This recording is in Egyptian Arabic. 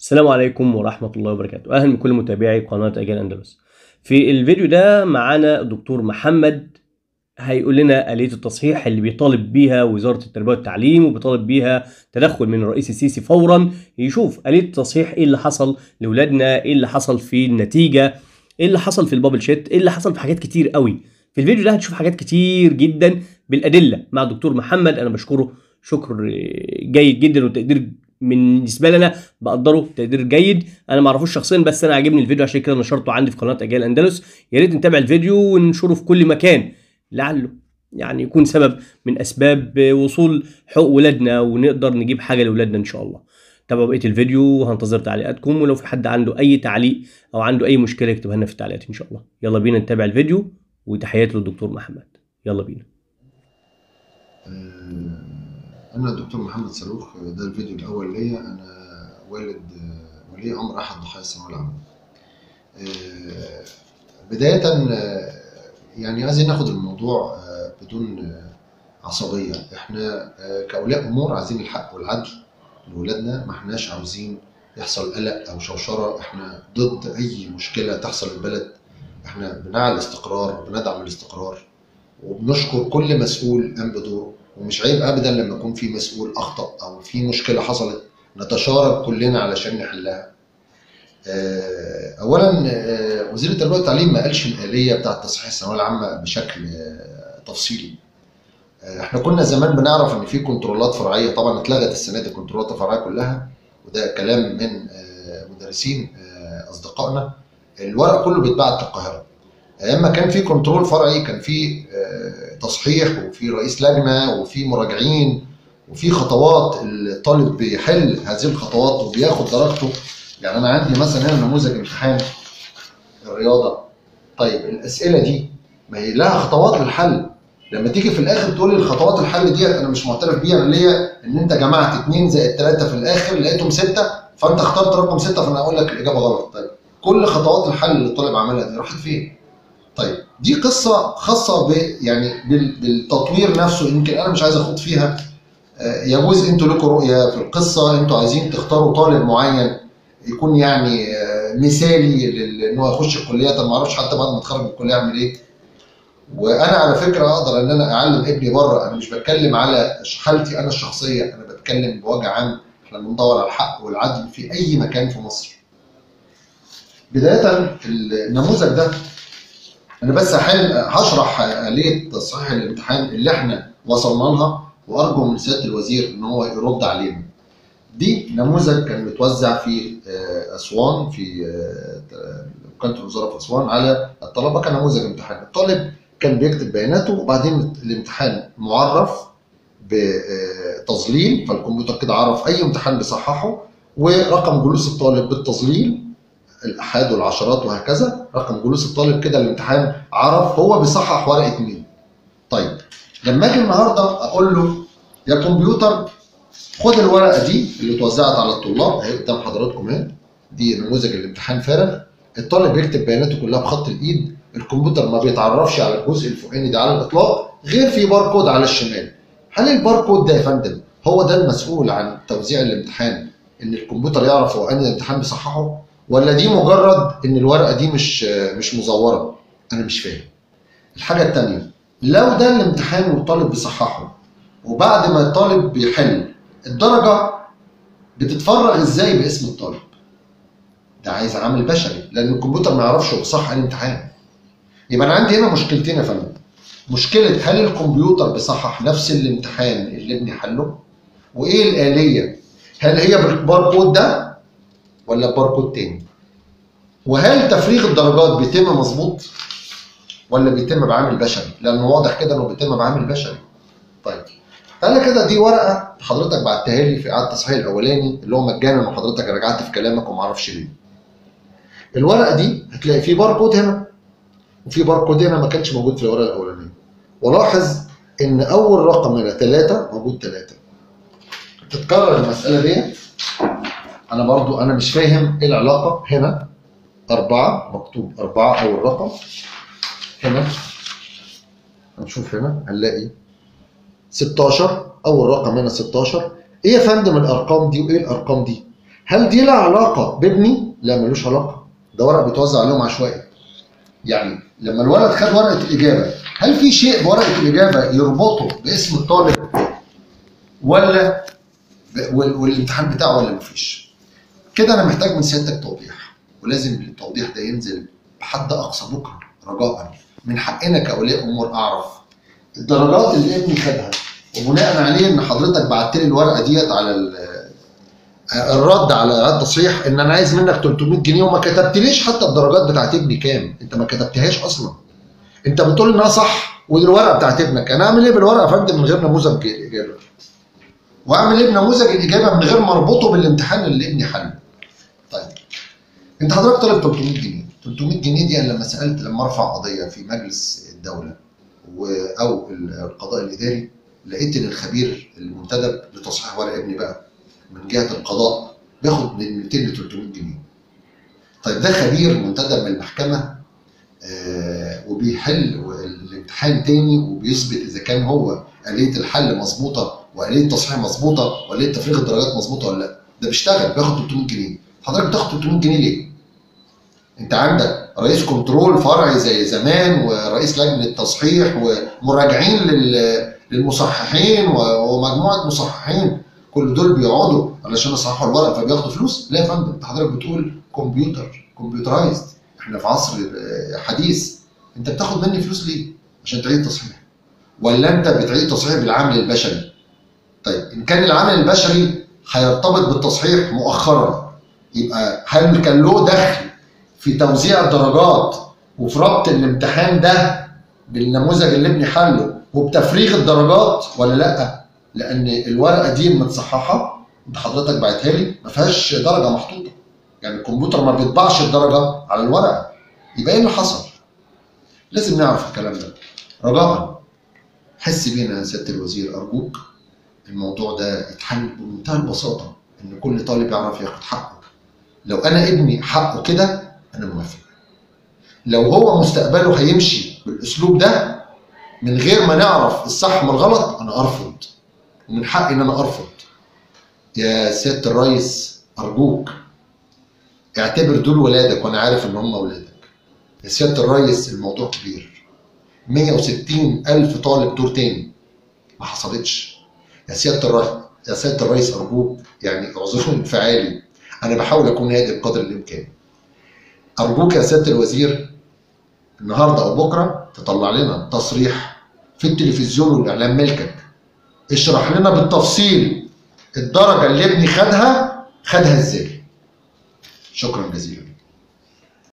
السلام عليكم ورحمة الله وبركاته أهلا بكل متابعي قناة أجيال أندلس في الفيديو ده معانا الدكتور محمد هيقول لنا آلية التصحيح اللي بيطالب بيها وزارة التربية والتعليم وبيطالب بيها تدخل من الرئيس السيسي فورا يشوف آلية التصحيح ايه اللي حصل لأولادنا ايه اللي حصل في النتيجة ايه اللي حصل في البابل شيت ايه اللي حصل في حاجات كتير قوي في الفيديو ده هتشوف حاجات كتير جدا بالأدلة مع الدكتور محمد أنا بشكره شكر جيد جدا وتقدير بالنسبه لي انا بقدره تقدير جيد انا ما اعرفوش شخصيا بس انا عاجبني الفيديو عشان كده نشرته عندي في قناه اجيال اندلس يا ريت نتابع الفيديو وننشره في كل مكان لعله يعني يكون سبب من اسباب وصول حقوق ولادنا ونقدر نجيب حاجه لاولادنا ان شاء الله تابعوا بقيه الفيديو وهنتظر تعليقاتكم ولو في حد عنده اي تعليق او عنده اي مشكله يكتبها لنا في التعليقات ان شاء الله يلا بينا نتابع الفيديو وتحياتي للدكتور محمد يلا بينا أنا الدكتور محمد صاروخ ده الفيديو الأول ليا أنا والد ولي أمر أحد ضحايا الثانوية العامة. بداية يعني عايزين ناخد الموضوع بدون عصبية، إحنا كأولياء أمور عايزين الحق والعدل لولادنا ما إحناش عاوزين يحصل قلق أو شوشرة، إحنا ضد أي مشكلة تحصل في البلد، إحنا بنعي الاستقرار وبندعم الاستقرار وبنشكر كل مسؤول قام بدوره ومش عيب ابدا لما يكون في مسؤول اخطا او في مشكله حصلت نتشارك كلنا علشان نحلها. اولا وزير التربيه والتعليم ما قالش الاليه بتاعه تصحيح الثانويه العامه بشكل تفصيلي. احنا كنا زمان بنعرف ان في كنترولات فرعيه طبعا اتلغت السنه دي الكنترولات الفرعيه كلها وده كلام من مدرسين اصدقائنا الورق كله بيتبعت للقاهره. ايام ما كان في كنترول فرعي كان في تصحيح وفي رئيس لجنه وفي مراجعين وفي خطوات الطالب بيحل هذه الخطوات وبياخد درجته يعني انا عندي مثلا هنا نموذج امتحان الرياضه طيب الاسئله دي ما هي لها خطوات للحل لما تيجي في الاخر تقول لي الخطوات الحل ديت انا مش معترف بيها انا ليا ان انت جمعت 2 زائد 3 في الاخر لقيتهم 6 فانت اخترت رقم 6 فانا اقول لك الاجابه غلط طيب كل خطوات الحل اللي الطالب عملها دي راحت فين؟ طيب دي قصه خاصه ب يعني بالتطوير نفسه يمكن انا مش عايز اخوض فيها يجوز انتوا لكم رؤيه في القصه انتوا عايزين تختاروا طالب معين يكون يعني مثالي ان هو يخش الكليه طب ما اعرفش حتى بعد ما اتخرج من الكليه اعمل ايه وانا على فكره اقدر ان انا اعلم ابني بره انا مش بتكلم على حالتي انا الشخصيه انا بتكلم بوجه عام احنا بندور على الحق والعدل في اي مكان في مصر بدايه النموذج ده انا بس هحل هشرح آلية تصحيح الامتحان اللي احنا وصلنا لها وارجو من سياده الوزير ان هو يرد علينا. دي نموذج كان متوزع في اسوان في وكاله الوزاره في اسوان على الطلبه كنموذج امتحان، الطالب كان بيكتب بياناته وبعدين الامتحان معرف بتظليل فالكمبيوتر كده عرف اي امتحان بيصححه ورقم جلوس الطالب بالتظليل الاحاد والعشرات وهكذا رقم جلوس الطالب كده الامتحان عرف هو بيصحح ورقه مين طيب لما اجي النهارده اقول له يا كمبيوتر خد الورقه دي اللي اتوزعت على الطلاب اهي قدام حضراتكم اهي دي نموذج الامتحان فارغ الطالب بيكتب بياناته كلها بخط الايد الكمبيوتر ما بيتعرفش على الجزء الفوقاني ده على الاطلاق غير في باركود على الشمال هل الباركود ده يا فندم هو ده المسؤول عن توزيع الامتحان ان الكمبيوتر يعرف هو انهي الامتحان بيصححه ولا دي مجرد ان الورقه دي مش مش مزوره انا مش فاهم الحاجه الثانيه لو ده الامتحان والطالب بيصححه وبعد ما الطالب بيحل الدرجه بتتفرغ ازاي باسم الطالب ده عايز عامل بشري لان الكمبيوتر ما يعرفش هو بيصحح الامتحان يبقى انا عندي هنا مشكلتين يا فندم مشكله هل الكمبيوتر بيصحح نفس الامتحان اللي ابني حله وايه الاليه هل هي بالباركود ده ولا باركود تاني وهل تفريغ الدرجات بيتم مظبوط ولا بيتم بعامل بشري لانه واضح كده انه بيتم بعامل بشري طيب تعالى كده دي ورقه حضرتك بعتها لي في اعاده التصحيح الاولاني اللي هو مجانا وحضرتك رجعت في كلامك وما اعرفش ليه الورقه دي هتلاقي في باركود هنا وفي باركود هنا ما كانش موجود في الورقه الاولانيه ولاحظ ان اول رقم هنا ثلاثه موجود ثلاثه تتكرر المساله دي انا برضو انا مش فاهم ايه العلاقه هنا أربعة مكتوب أربعة أول رقم هنا هنشوف هنا هنلاقي 16 أول رقم هنا 16 إيه يا فندم الأرقام دي وإيه الأرقام دي؟ هل دي لها علاقه بابني؟ لا ملوش علاقه ده ورق بيتوزع عليهم عشوائي يعني لما الولد خد ورقه الاجابه هل في شيء بورقه الاجابه يربطه باسم الطالب ولا ب- وال- والامتحان بتاعه ولا مفيش كده انا محتاج من سيادتك توضيح ولازم التوضيح ده ينزل بحد اقصى بكره رجاء من حقنا كاولياء امور اعرف الدرجات اللي ابني خدها وبناء عليه ان حضرتك بعت لي الورقه ديت على ال- الرد على التصحيح ان انا عايز منك 300 جنيه وما كتبتليش حتى الدرجات بتاعت ابني كام انت ما كتبتهاش اصلا انت بتقول انها صح والورقه بتاعت ابنك انا اعمل ايه بالورقه يا فندم من غير نموذج الاجابه واعمل ايه بنموذج الاجابه من غير ما اربطه بالامتحان اللي ابني حله طيب انت حضرتك طالب 300 جنيه 300 جنيه دي انا لما سالت لما ارفع قضيه في مجلس الدوله و او القضاء الاداري لقيت ان الخبير المنتدب لتصحيح ورق ابني بقى من جهه القضاء بياخد من 200 ل 300 جنيه طيب ده خبير منتدب من المحكمه آه وبيحل الامتحان تاني وبيثبت اذا كان هو آلية الحل مظبوطه وآلية التصحيح مظبوطه وآلية تفريغ الدرجات مظبوطه ولا لا ده بيشتغل بياخد 300 جنيه حضرتك بتاخد 300 جنيه ليه؟ انت عندك رئيس كنترول فرعي زي زمان ورئيس لجنه تصحيح ومراجعين لل- للمصححين و- ومجموعه مصححين كل دول بيقعدوا علشان يصححوا الورق فبياخدوا فلوس لا يا فندم انت حضرتك بتقول كمبيوتر كمبيوترايزد احنا في عصر آه، حديث انت بتاخد مني فلوس ليه؟ عشان تعيد تصحيح ولا انت بتعيد تصحيح بالعامل البشري طيب ان كان العامل البشري هيرتبط بالتصحيح مؤخرا يبقى هل كان له دخل في توزيع الدرجات وفي ربط الامتحان ده بالنموذج اللي ابني حله وبتفريغ الدرجات ولا لا؟ لان الورقه دي متصححه انت حضرتك بعتها لي ما فيهاش درجه محطوطه يعني الكمبيوتر ما بيطبعش الدرجه على الورقه يبقى ايه اللي حصل؟ لازم نعرف الكلام ده رجاء حس بينا يا سياده الوزير ارجوك الموضوع ده يتحل بمنتهى البساطه ان كل طالب يعرف ياخد حقه لو انا ابني حقه كده انا موافق لو هو مستقبله هيمشي بالاسلوب ده من غير ما نعرف الصح من الغلط انا ارفض ومن حقي ان انا ارفض يا سياده الريس ارجوك اعتبر دول ولادك وانا عارف ان هم ولادك يا سياده الريس الموضوع كبير 160 الف طالب دور تاني ما حصلتش يا سياده الريس يا سياده الريس ارجوك يعني اعذروا انفعالي انا بحاول اكون هادئ بقدر الامكان ارجوك يا سياده الوزير النهارده او بكره تطلع لنا تصريح في التلفزيون والاعلام ملكك اشرح لنا بالتفصيل الدرجه اللي ابني خدها خدها ازاي شكرا جزيلا